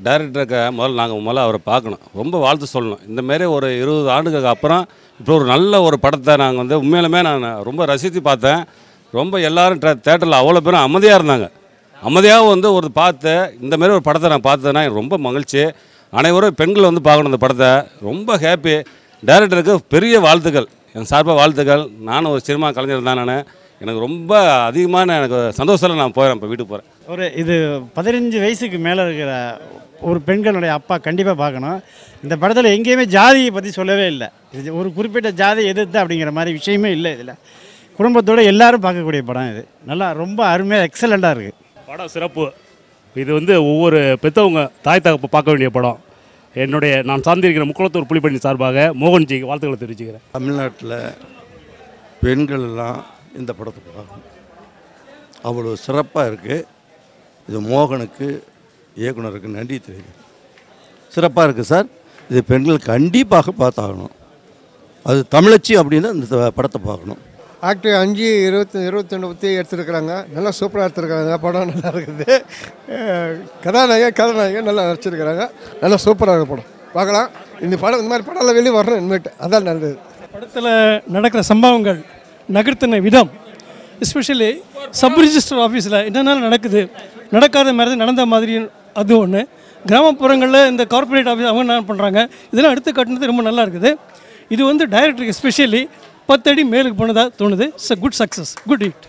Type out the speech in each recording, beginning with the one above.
டைரக்டருக்கு முதல்ல நாங்கள் முதல்ல அவரை பார்க்கணும் ரொம்ப வாழ்த்து சொல்லணும் இந்த மாதிரி ஒரு இருபது ஆண்டுகளுக்கு அப்புறம் இப்போ ஒரு நல்ல ஒரு படத்தை நாங்கள் வந்து உண்மையிலுமே நான் ரொம்ப ரசித்து பார்த்தேன் ரொம்ப எல்லாரும் தேட்டரில் அவ்வளோ பேரும் அமைதியாக இருந்தாங்க அமைதியாக வந்து ஒரு பார்த்து இந்த மாதிரி ஒரு படத்தை நான் பார்த்ததுன்னா எனக்கு ரொம்ப மகிழ்ச்சி அனைவரும் பெண்கள் வந்து பார்க்கணும் இந்த படத்தை ரொம்ப ஹாப்பி டைரக்டருக்கு பெரிய வாழ்த்துக்கள் என் சார்பாக வாழ்த்துக்கள் நானும் ஒரு சினிமா கலைஞர் தான் நான் எனக்கு ரொம்ப அதிகமான எனக்கு சந்தோஷத்தில் நான் போகிறேன் இப்போ வீட்டுக்கு போகிறேன் ஒரு இது பதினஞ்சு வயசுக்கு மேலே இருக்கிற ஒரு பெண்களுடைய அப்பா கண்டிப்பாக பார்க்கணும் இந்த படத்தில் எங்கேயுமே ஜாதியை பற்றி சொல்லவே இல்லை இது ஒரு குறிப்பிட்ட ஜாதி எதிர்த்து அப்படிங்கிற மாதிரி விஷயமே இல்லை இதில் குடும்பத்தோடு எல்லாரும் பார்க்கக்கூடிய படம் இது நல்லா ரொம்ப அருமையாக எக்ஸலண்ட்டாக இருக்குது படம் சிறப்பு இது வந்து ஒவ்வொரு பெற்றவங்க தாய் தகப்ப பார்க்க வேண்டிய படம் என்னுடைய நான் சார்ந்திருக்கிற முக்குளத்தூர் புலிப்பணி சார்பாக மோகன்ஜிக்கு வாழ்த்துக்களை தெரிவிச்சுக்கிறேன் தமிழ்நாட்டில் பெண்கள் எல்லாம் இந்த படத்தை பார்க்கணும் அவ்வளோ சிறப்பாக இருக்குது இது மோகனுக்கு இயக்குனருக்கு நன்றி தெரிவிக்கிறேன் சிறப்பாக இருக்குது சார் இது பெண்கள் கண்டிப்பாக பார்த்தாகணும் அது தமிழச்சி அப்படின்னு இந்த படத்தை பார்க்கணும் ஆக்டர் அஞ்சு இருபத்தி இருபத்தொன்று பற்றி எடுத்துருக்குறாங்க நல்லா சூப்பராக எடுத்துருக்காங்க படம் நல்லா இருக்குது அஹ் கதாநாயகன் கதாநாயகன் நல்லா நடிச்சிருக்கிறாங்க நல்லா சூப்பராக இருக்கு படம் பார்க்கலாம் இந்த படம் இந்த மாதிரி படம்லாம் வெளியே வரணும் இனிமேட்டு அதான் நல்லது படத்தில் நடக்கிற சம்பவங்கள் நகர்த்தின விதம் எஸ்பெஷலி சப் ரிஜிஸ்டர் ஆஃபீஸில் என்னென்ன நடக்குது நடக்காத மாதிரி நடந்த மாதிரி அது ஒன்று கிராமப்புறங்களில் இந்த கார்ப்பரேட் ஆஃபீஸ் அவங்க என்ன பண்ணுறாங்க இதெல்லாம் எடுத்து காட்டுனது ரொம்ப நல்லா இருக்குது இது வந்து டைரக்டருக்கு எஸ்பெஷலி பத்தடி மேலுக்கு போனதாக தோணுது it's good success good hit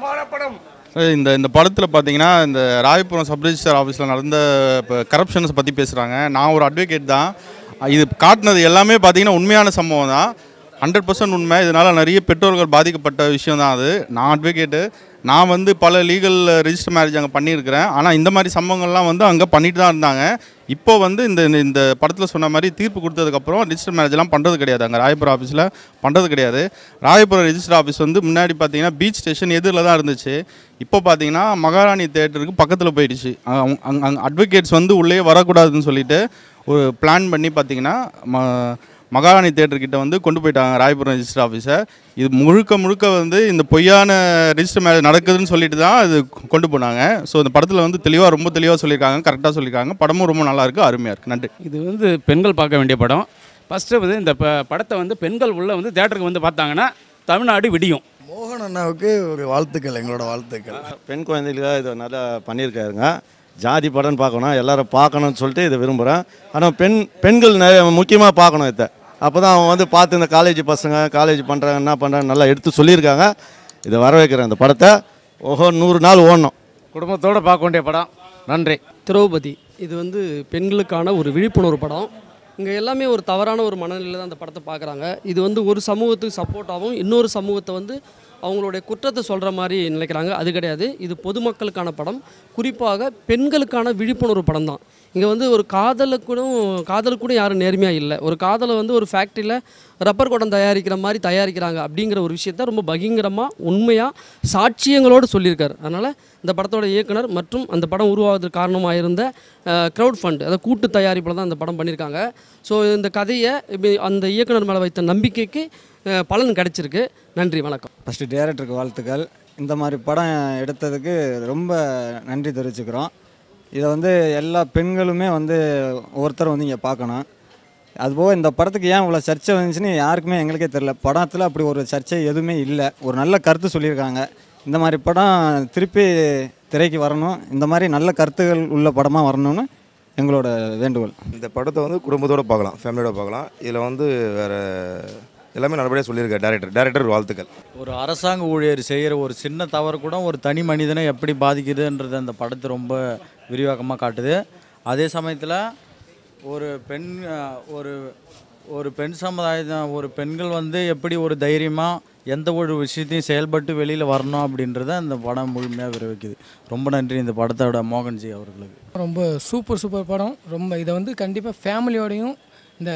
sir, இந்த இந்த படத்தில் பார்த்தீங்கன்னா இந்த ராயபுரம் சப் ரிஜிஸ்டர் ஆஃபீஸில் நடந்த இப்போ கரப்ஷன்ஸ் பற்றி பேசுகிறாங்க நான் ஒரு அட்வொகேட் தான் இது காட்டினது எல்லாமே பார்த்தீங்கன்னா உண்மையான சம்பவம் தான் ஹண்ட்ரட் பர்சன்ட் உண்மை இதனால் நிறைய பெற்றோர்கள் பாதிக்கப்பட்ட விஷயம் தான் அது நான் அட்வொகேட்டு நான் வந்து பல லீகல் ரெஜிஸ்டர் மேரேஜ் அங்கே பண்ணியிருக்கிறேன் ஆனால் இந்த மாதிரி சம்பவங்கள்லாம் வந்து அங்கே பண்ணிட்டு தான் இருந்தாங்க இப்போ வந்து இந்த இந்த- இந்த படத்தில் சொன்ன மாதிரி தீர்ப்பு கொடுத்ததுக்கப்புறம் ரிஜிஸ்டர் மேரேஜ்லாம் பண்ணுறது கிடையாது அங்கே ராயபுரம் ஆஃபீஸில் பண்ணுறது கிடையாது ராயபுரம் ரெஜிஸ்டர் ஆஃபீஸ் வந்து முன்னாடி பார்த்தீங்கன்னா பீச் ஸ்டேஷன் எதிரில் தான் இருந்துச்சு இப்போ பார்த்தீங்கன்னா மகாராணி தேட்டருக்கு பக்கத்தில் போயிடுச்சு அங்கே அட்வொகேட்ஸ் வந்து உள்ளே வரக்கூடாதுன்னு சொல்லிட்டு ஒரு பிளான் பண்ணி பார்த்தீங்கன்னா ம மகாராணி தேட்டர் கிட்ட வந்து கொண்டு போயிட்டாங்க ராயபுரம் ரெஜிஸ்டர் ஆஃபீஸை இது முழுக்க முழுக்க வந்து இந்த பொய்யான ரெஜிஸ்டர் மேரேஜ் நடக்குதுன்னு சொல்லிட்டு தான் இது கொண்டு போனாங்க ஸோ இந்த படத்தில் வந்து தெளிவாக ரொம்ப தெளிவாக சொல்லியிருக்காங்க கரெக்டாக சொல்லியிருக்காங்க படமும் ரொம்ப நல்லா இருக்கு அருமையாக இருக்குது நன்றி இது வந்து பெண்கள் பார்க்க வேண்டிய படம் ஃபஸ்ட்டு வந்து இந்த ப படத்தை வந்து பெண்கள் உள்ள வந்து தேட்டருக்கு வந்து பார்த்தாங்கன்னா தமிழ்நாடு விடியும் மோகன் அண்ணாவுக்கு ஒரு வாழ்த்துக்கள் எங்களோட வாழ்த்துக்கள் பெண் குழந்தைகளுக்காக இது நல்லா பண்ணியிருக்காருங்க ஜாதி படம்னு பார்க்கணும் எல்லாரும் பார்க்கணும்னு சொல்லிட்டு இதை விரும்புகிறேன் ஆனால் பெண் பெண்கள் நிறைய முக்கியமாக பார்க்கணும் இதை அப்போ தான் அவங்க வந்து பார்த்து இந்த காலேஜ் பசங்க காலேஜ் பண்ணுறாங்க என்ன பண்ணுறாங்க நல்லா எடுத்து சொல்லியிருக்காங்க இதை வரவேற்கிறேன் இந்த படத்தை ஓஹோ நூறு நாள் ஓடணும் குடும்பத்தோடு பார்க்க வேண்டிய படம் நன்றி திரௌபதி இது வந்து பெண்களுக்கான ஒரு விழிப்புணர்வு படம் இங்கே எல்லாமே ஒரு தவறான ஒரு மனநிலையில் தான் அந்த படத்தை பார்க்குறாங்க இது வந்து ஒரு சமூகத்துக்கு சப்போர்ட்டாகவும் இன்னொரு சமூகத்தை வந்து அவங்களுடைய குற்றத்தை சொல்கிற மாதிரி நினைக்கிறாங்க அது கிடையாது இது பொதுமக்களுக்கான படம் குறிப்பாக பெண்களுக்கான விழிப்புணர்வு படம் தான் இங்கே வந்து ஒரு காதலுக்கூடும் காதலுக்கு கூட யாரும் நேர்மையாக இல்லை ஒரு காதலை வந்து ஒரு ஃபேக்ட்ரியில் ரப்பர் குடம் தயாரிக்கிற மாதிரி தயாரிக்கிறாங்க அப்படிங்கிற ஒரு விஷயத்த ரொம்ப பகிங்கரமாக உண்மையாக சாட்சியங்களோடு சொல்லியிருக்காரு அதனால் இந்த படத்தோட இயக்குனர் மற்றும் அந்த படம் உருவாவதற்கு காரணமாக இருந்த க்ரௌட் ஃபண்ட் அதாவது கூட்டு தயாரிப்பில் தான் இந்த படம் பண்ணியிருக்காங்க ஸோ இந்த கதையை இப்படி அந்த இயக்குனர் மேலே வைத்த நம்பிக்கைக்கு அஹ், பலன் கிடைச்சிருக்கு நன்றி வணக்கம் ஃபஸ்ட்டு டேரக்டருக்கு வாழ்த்துக்கள் இந்த மாதிரி படம் எடுத்ததுக்கு ரொம்ப நன்றி தெரிவிச்சுக்கிறோம் இதை வந்து எல்லா பெண்களுமே வந்து ஒருத்தர் வந்து இங்கே பார்க்கணும் அதுபோக இந்த படத்துக்கு ஏன் இவ்வளோ சர்ச்சை வந்துச்சுன்னு யாருக்குமே எங்களுக்கே தெரில படத்தில் அப்படி ஒரு சர்ச்சை எதுவுமே இல்லை ஒரு நல்ல கருத்து சொல்லியிருக்காங்க இந்த மாதிரி படம் திருப்பி திரைக்கு வரணும் இந்த மாதிரி நல்ல கருத்துகள் உள்ள படமாக வரணும்னு எங்களோட வேண்டுகோள் இந்த படத்தை வந்து குடும்பத்தோட பார்க்கலாம் ஃபேமிலியோட பார்க்கலாம் இதில் வந்து வேறு எல்லாமே நல்லபடியாக சொல்லியிருக்காரு டேரக்டர் டேரக்டர் வாழ்த்துக்கள் ஒரு அரசாங்க ஊழியர் செய்கிற ஒரு சின்ன தவறு கூட ஒரு தனி மனிதனை எப்படி பாதிக்குதுன்றது அந்த படத்தை ரொம்ப விரிவாக்கமாக காட்டுது அதே சமயத்தில் ஒரு பெண் அஹ், ஒரு ஒரு பெண் சமுதாயம் ஒரு பெண்கள் வந்து எப்படி ஒரு தைரியமாக எந்த ஒரு விஷயத்தையும் செயல்பட்டு வெளியில் வரணும் அப்படின்றத அந்த படம் முழுமையாக விரிவிக்குது ரொம்ப நன்றி இந்த படத்தோட மோகன்ஜி அவர்களுக்கு ரொம்ப சூப்பர் சூப்பர் படம் ரொம்ப இதை வந்து கண்டிப்பாக ஃபேமிலியோடையும் இந்த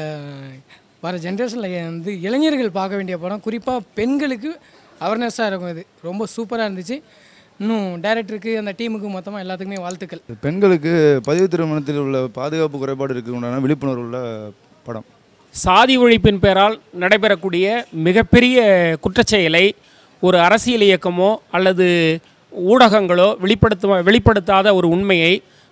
வர ஜென்ரேஷனில் வந்து இளைஞர்கள் பார்க்க வேண்டிய படம் குறிப்பாக பெண்களுக்கு அவேர்னஸாக இருக்கும் இது ரொம்ப சூப்பராக இருந்துச்சு இன்னும் டைரக்டருக்கு அந்த டீமுக்கு மொத்தமாக எல்லாத்துக்குமே வாழ்த்துக்கள் பெண்களுக்கு பதிவு திருமணத்தில் உள்ள பாதுகாப்பு குறைபாடு இருக்கு உண்டான விழிப்புணர்வு உள்ள படம் சாதி ஒழிப்பின் பெயரால் நடைபெறக்கூடிய மிகப்பெரிய குற்றச்செயலை ஒரு அரசியல் இயக்கமோ அல்லது ஊடகங்களோ வெளிப்படுத்த வெளிப்படுத்தாத ஒரு உண்மையை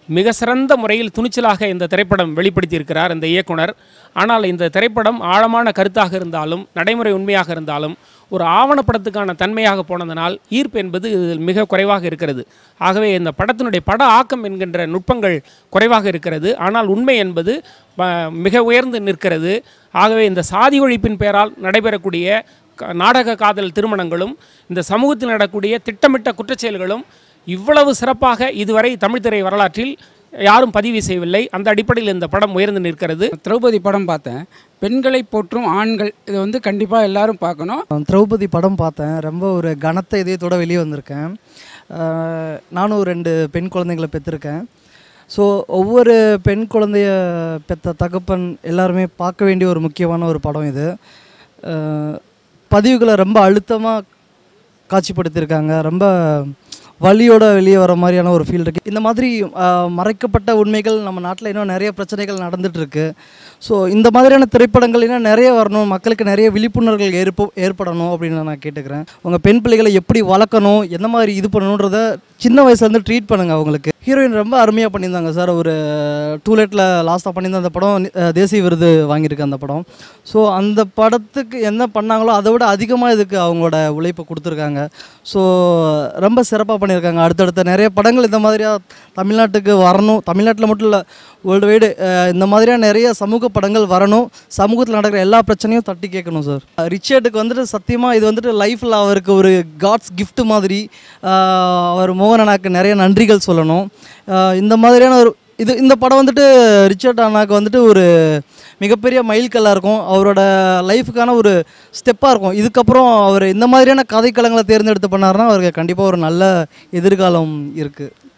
மிக சிறந்த முறையில் துணிச்சலாக இந்த திரைப்படம் வெளிப்படுத்தியிருக்கிறார் இந்த இயக்குனர் ஆனால் இந்த திரைப்படம் ஆழமான கருத்தாக இருந்தாலும் நடைமுறை உண்மையாக இருந்தாலும் ஒரு ஆவணப்படத்துக்கான தன்மையாக போனதனால் ஈர்ப்பு என்பது இதில் மிக குறைவாக இருக்கிறது ஆகவே இந்த படத்தினுடைய பட ஆக்கம் என்கின்ற நுட்பங்கள் குறைவாக இருக்கிறது ஆனால் உண்மை என்பது ப- மிக உயர்ந்து நிற்கிறது ஆகவே இந்த சாதி ஒழிப்பின் பெயரால் நடைபெறக்கூடிய க- நாடக காதல் திருமணங்களும் இந்த சமூகத்தில் நடக்கக்கூடிய திட்டமிட்ட குற்றச்செயல்களும் இவ்வளவு சிறப்பாக இதுவரை தமிழ் திரை வரலாற்றில் யாரும் பதிவு செய்யவில்லை அந்த அடிப்படையில் இந்த படம் உயர்ந்து நிற்கிறது திரௌபதி படம் பார்த்தேன் பெண்களை போற்றும் ஆண்கள் இதை வந்து கண்டிப்பாக எல்லாரும் பார்க்கணும் திரௌபதி படம் பார்த்தேன் ரொம்ப ஒரு கனத்த இதயத்தோட வெளியே வந்திருக்கேன் அஹ் நானும் ஒரு ரெண்டு பெண் குழந்தைங்களை பெற்றிருக்கேன் ஸோ ஒவ்வொரு பெண் குழந்தைய பெற்ற தகப்பன் எல்லாருமே பார்க்க வேண்டிய ஒரு முக்கியமான ஒரு படம் இது அஹ் பதிவுகளை ரொம்ப அழுத்தமாக காட்சிப்படுத்தியிருக்காங்க ரொம்ப வலியோட வெளியே வர மாதிரியான ஒரு ஃபீல் இருக்குது இந்த மாதிரி ஆஹ், மறைக்கப்பட்ட உண்மைகள் நம்ம நாட்டில் இன்னும் நிறைய பிரச்சனைகள் நடந்துட்டு இருக்கு ஸோ இந்த மாதிரியான திரைப்படங்கள் இன்னும் நிறைய வரணும் மக்களுக்கு நிறைய விழிப்புணர்வுகள் ஏற்ப ஏற்படணும் அப்படின்னு நான் கேட்டுக்கிறேன் உங்கள் பெண் பிள்ளைகளை எப்படி வளர்க்கணும் எந்த மாதிரி இது பண்ணணுன்றத சின்ன வயசுலேருந்து ட்ரீட் பண்ணுங்கள் அவங்களுக்கு ஹீரோயின் ரொம்ப அருமையாக பண்ணியிருந்தாங்க சார் ஒரு டூலெட்டில் லாஸ்ட்டாக பண்ணியிருந்த அந்த படம் அஹ், தேசிய விருது வாங்கியிருக்கு அந்த படம் ஸோ அந்த படத்துக்கு என்ன பண்ணாங்களோ அதை விட அதிகமாக இதுக்கு அவங்களோட உழைப்பை கொடுத்துருக்காங்க ஸோ ரொம்ப சிறப்பாக பண்ணியிருக்காங்க அடுத்தடுத்த நிறைய படங்கள் இந்த மாதிரியாக தமிழ்நாட்டுக்கு வரணும் தமிழ்நாட்டில் மட்டும் இல்லை வேர்ல்டு வைடு இந்த மாதிரியாக நிறைய சமூக படங்கள் வரணும் சமூகத்தில் நடக்கிற எல்லா பிரச்சனையும் தட்டி கேட்கணும் சார் ரிச்சர்டுக்கு வந்துட்டு சத்தியமாக இது வந்துட்டு லைஃப்பில் அவருக்கு ஒரு காட்ஸ் gift மாதிரி அஹ், அவர் மோகன் அண்ணாக்கு நிறைய நன்றிகள் சொல்லணும் அஹ், இந்த மாதிரியான ஒரு இது இந்த படம் வந்துட்டு ரிச்சர்ட் அண்ணாக்கு வந்துட்டு ஒரு மிகப்பெரிய மைல்கல்லாக இருக்கும் அவரோட லைஃபுக்கான ஒரு ஸ்டெப்பாக இருக்கும் இதுக்கப்புறம் அவர் இந்த மாதிரியான கதைக்களங்களை தேர்ந்தெடுத்து பண்ணாருன்னா அவருக்கு கண்டிப்பாக ஒரு நல்ல எதிர்காலம் இருக்குது